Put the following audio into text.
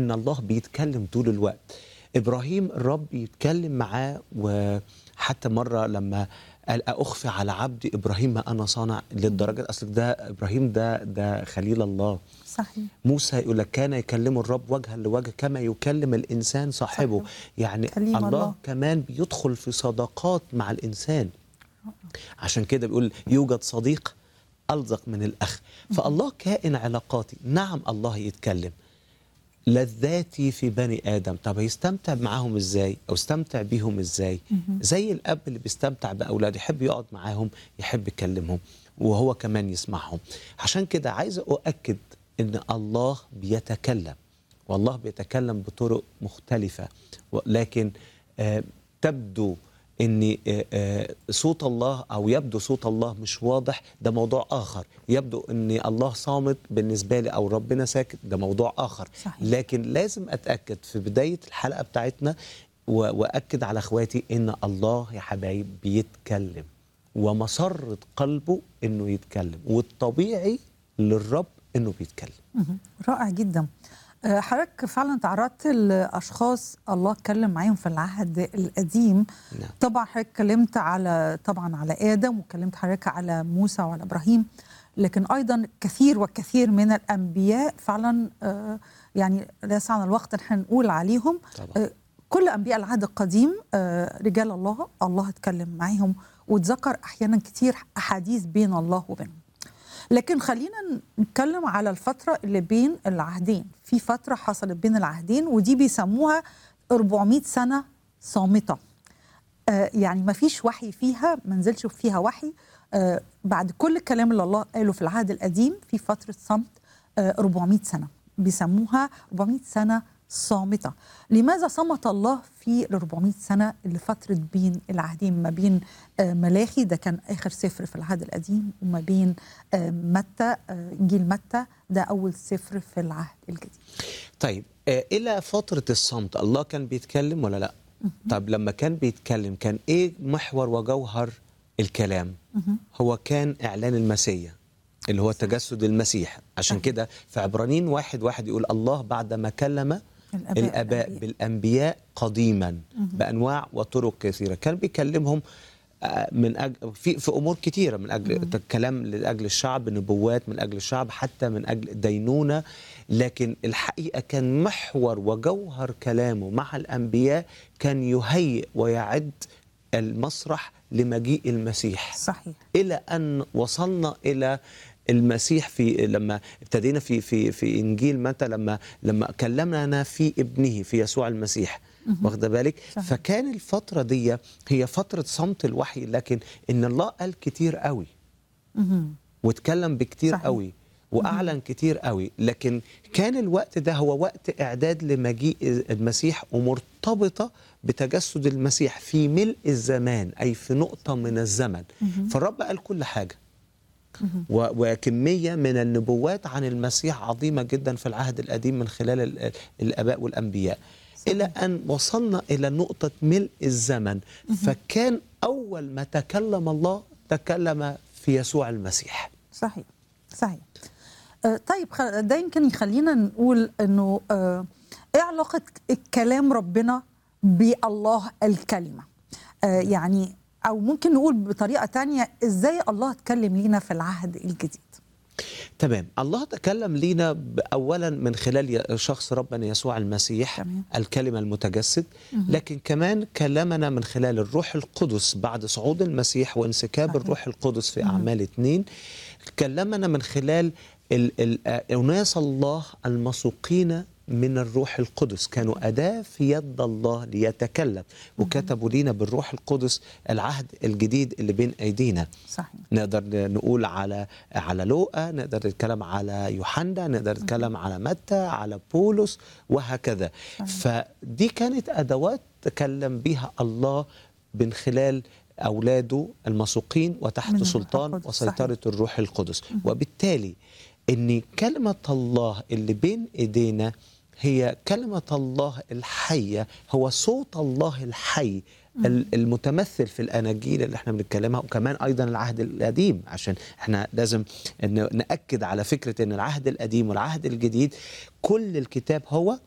ان الله بيتكلم طول الوقت ابراهيم الرب يتكلم معاه وحتى مره لما قال اخفي على عبدي ابراهيم ما انا صانع للدرجه اصل ده ابراهيم ده ده خليل الله صحيح موسى يقول لك كان يكلم الرب وجها لوجه كما يكلم الانسان صاحبه صحيح. يعني كليم الله, الله. كمان بيدخل في صداقات مع الانسان عشان كده بيقول يوجد صديق الزق من الاخ فالله كائن علاقاتي نعم الله يتكلم لذاتي في بني ادم طب هيستمتع معاهم ازاي او استمتع بيهم ازاي زي الاب اللي بيستمتع باولاده يحب يقعد معاهم يحب يكلمهم وهو كمان يسمعهم عشان كده عايز اؤكد ان الله بيتكلم والله بيتكلم بطرق مختلفه لكن آه تبدو ان آه، آه، صوت الله او يبدو صوت الله مش واضح ده موضوع اخر يبدو ان الله صامت بالنسبه لي او ربنا ساكت ده موضوع اخر صحيح. لكن لازم اتاكد في بدايه الحلقه بتاعتنا و- واكد على اخواتي ان الله يا حبايب بيتكلم ومسره قلبه انه يتكلم والطبيعي للرب انه بيتكلم مهم. رائع جدا آه، حضرتك فعلا تعرضت لاشخاص الله اتكلم معاهم في العهد القديم نعم. طبعا حضرتك اتكلمت على طبعا على ادم واتكلمت حضرتك على موسى وعلى ابراهيم لكن ايضا كثير وكثير من الانبياء فعلا آه، يعني لا يسعنا الوقت ان احنا نقول عليهم طبعا. آه، كل انبياء العهد القديم آه، رجال الله الله اتكلم معاهم وتذكر احيانا كتير احاديث بين الله وبينهم لكن خلينا نتكلم على الفترة اللي بين العهدين في فترة حصلت بين العهدين ودي بيسموها 400 سنة صامتة آه يعني ما فيش وحي فيها ما نزلش فيها وحي آه بعد كل الكلام اللي الله قاله في العهد القديم في فترة صمت آه 400 سنة بيسموها 400 سنة صامتة لماذا صمت الله في ال 400 سنة اللي فترة بين العهدين ما بين آه، ملاخي ده كان آخر سفر في العهد القديم وما بين آه، متى آه، إنجيل متى ده أول سفر في العهد الجديد طيب آه، الى فتره الصمت الله كان بيتكلم ولا لا طب لما كان بيتكلم كان ايه محور وجوهر الكلام هو كان اعلان المسيا اللي هو تجسد المسيح عشان كده في عبرانيين واحد واحد يقول الله بعدما كلم الآباء الاباء الأنبياء. بالانبياء قديما بانواع وطرق كثيره كان بيكلمهم آه، من أجل في في امور كثيره من اجل كلام لاجل الشعب نبوات من اجل الشعب حتى من اجل دينونه لكن الحقيقه كان محور وجوهر كلامه مع الانبياء كان يهيئ ويعد المسرح لمجيء المسيح صحيح الى ان وصلنا الى المسيح في لما ابتدينا في في في انجيل متى لما لما كلمنا في ابنه في يسوع المسيح واخده بالك صحيح. فكان الفتره دي هي فتره صمت الوحي لكن ان الله قال كتير قوي مهم. واتكلم بكتير صحيح. قوي واعلن كتير قوي لكن كان الوقت ده هو وقت اعداد لمجيء المسيح ومرتبطه بتجسد المسيح في ملء الزمان اي في نقطه من الزمن فالرب قال كل حاجه و- وكميه من النبوات عن المسيح عظيمه جدا في العهد القديم من خلال ال- الاباء والانبياء الى ان وصلنا الى نقطه ملء الزمن فكان اول ما تكلم الله تكلم في يسوع المسيح صحيح صحيح آه طيب خ- ده يمكن يخلينا نقول انه آه ايه علاقه الكلام ربنا بالله الكلمه آه يعني او ممكن نقول بطريقه تانية ازاي الله اتكلم لينا في العهد الجديد تمام الله تكلم لينا ب- اولا من خلال ي- شخص ربنا يسوع المسيح تمام. الكلمه المتجسد لكن كمان كلمنا من خلال الروح القدس بعد صعود المسيح وانسكاب صحيح. الروح القدس في اعمال اتنين كلمنا من خلال ال- ال- آه، اناس الله المسوقين من الروح القدس كانوا أداة في يد الله ليتكلم وكتبوا لينا بالروح القدس العهد الجديد اللي بين أيدينا صحيح نقدر نقول على على لوقا نقدر نتكلم على يوحنا نقدر نتكلم على متى على بولس وهكذا فدي كانت ادوات تكلم بها الله من خلال اولاده المسوقين من وتحت الروح سلطان القدس، وسيطره الروح القدس وبالتالي ان كلمه الله اللي بين ايدينا هي كلمه الله الحيه هو صوت الله الحي ال- المتمثل في الاناجيل اللي احنا بنتكلمها وكمان ايضا العهد القديم عشان احنا لازم إن ناكد على فكره ان العهد القديم والعهد الجديد كل الكتاب هو